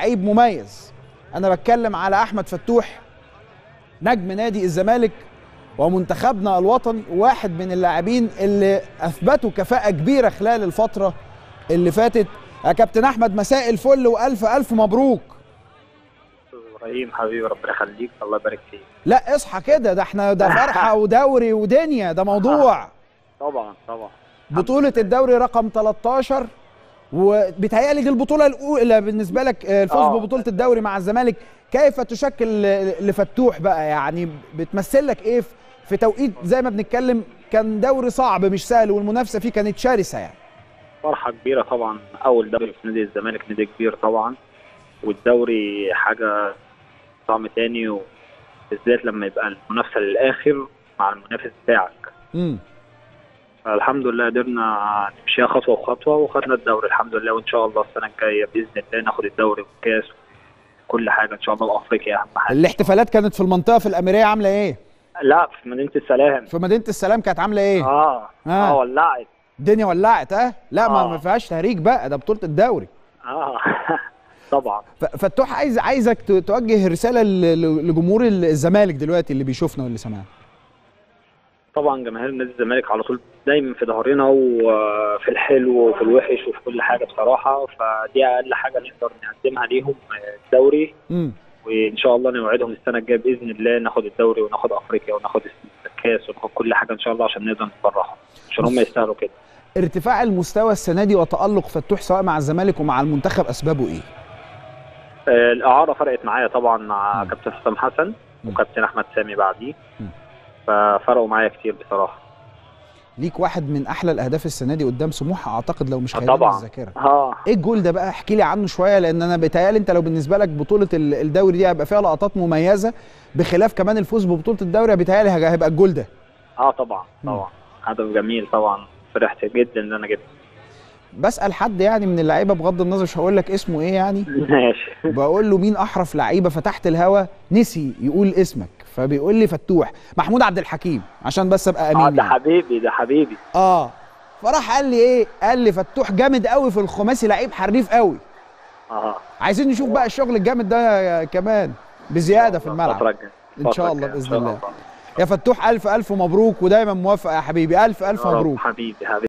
لعيب مميز انا بتكلم على احمد فتوح نجم نادي الزمالك ومنتخبنا الوطني واحد من اللاعبين اللي اثبتوا كفاءه كبيره خلال الفتره اللي فاتت يا كابتن احمد مساء الفل والف الف مبروك ابراهيم حبيبي ربنا يخليك الله يبارك فيك لا اصحى كده ده احنا ده فرحه ودوري ودنيا ده موضوع طبعا طبعا بطوله الدوري رقم 13 وبيتهيألي دي البطوله الاولى بالنسبه لك آه، الفوز آه. ببطوله الدوري مع الزمالك كيف تشكل آه، لفتوح بقى يعني بتمثل لك ايه في- في توقيت زي ما بنتكلم كان دوري صعب مش سهل والمنافسه فيه كانت شرسه يعني فرحه كبيره طبعا اول دوري في نادي الزمالك نادي كبير طبعا والدوري حاجه طعم تاني وبالذات لما يبقى المنافسه للاخر مع المنافس بتاعك امم فالحمد لله قدرنا نمشيها خطوه بخطوه وخدنا الدوري الحمد لله وان شاء الله السنه الجايه باذن الله ناخد الدوري والكاس كل حاجه ان شاء الله وافريقيا اهم حاجه الاحتفالات كانت في المنطقه في الاميريه عامله ايه لا في مدينه السلام في مدينه السلام كانت عامله ايه اه آه. اه ولعت الدنيا ولعت ها لا ما آه. ما فيهاش تهريج بقى ده بطوله الدوري اه طبعا ف- فتوح عايز عايزك ت- توجه رساله ل- ل- لجمهور الزمالك دلوقتي اللي بيشوفنا واللي سمعنا طبعا جماهير نادي الزمالك على طول دايما في ظهرنا وفي الحلو وفي الوحش وفي كل حاجه بصراحه فدي اقل حاجه نقدر نقدمها ليهم الدوري امم وان شاء الله نوعدهم السنه الجايه باذن الله ناخد الدوري وناخد افريقيا وناخد الكاس وناخد كل حاجه ان شاء الله عشان نقدر نفرحهم عشان هم يستاهلوا كده ارتفاع المستوى السنه دي وتالق فتوح سواء مع الزمالك ومع المنتخب اسبابه ايه آه، الاعاره فرقت معايا طبعا مع مم. كابتن حسام حسن مم. وكابتن احمد سامي بعديه مم. ففرقوا معايا كتير بصراحه ليك واحد من احلى الاهداف السنه دي قدام سموحه اعتقد لو مش آه، خيالي طبعا. الذاكره اه ايه الجول ده بقى احكي لي عنه شويه لان انا بيتهيألي انت لو بالنسبه لك بطوله ال- الدوري دي هيبقى فيها لقطات مميزه بخلاف كمان الفوز ببطوله الدوري بيتهيألي هيبقى هيبقى الجول ده اه طبعا مم. طبعا هدف جميل طبعا فرحت جدا ان انا جبت بسال حد يعني من اللعيبه بغض النظر مش هقول لك اسمه ايه يعني ماشي بقول له مين احرف لعيبه فتحت الهوا نسي يقول اسمك فبيقول لي فتوح محمود عبد الحكيم عشان بس ابقى اه امين ده يعني. حبيبي ده حبيبي اه فراح قال لي ايه قال لي فتوح جامد قوي في الخماسي لعيب حريف قوي اه عايزين نشوف بقى الشغل الجامد ده كمان بزياده في الملعب الفترة الجاية. إن شاء الفترة الله الجاية. إن بإذن شاء الله. يا فتوح الف الف مبروك ودايما موفق يا حبيبي الف الف يا رب مبروك حبيبي حبيبي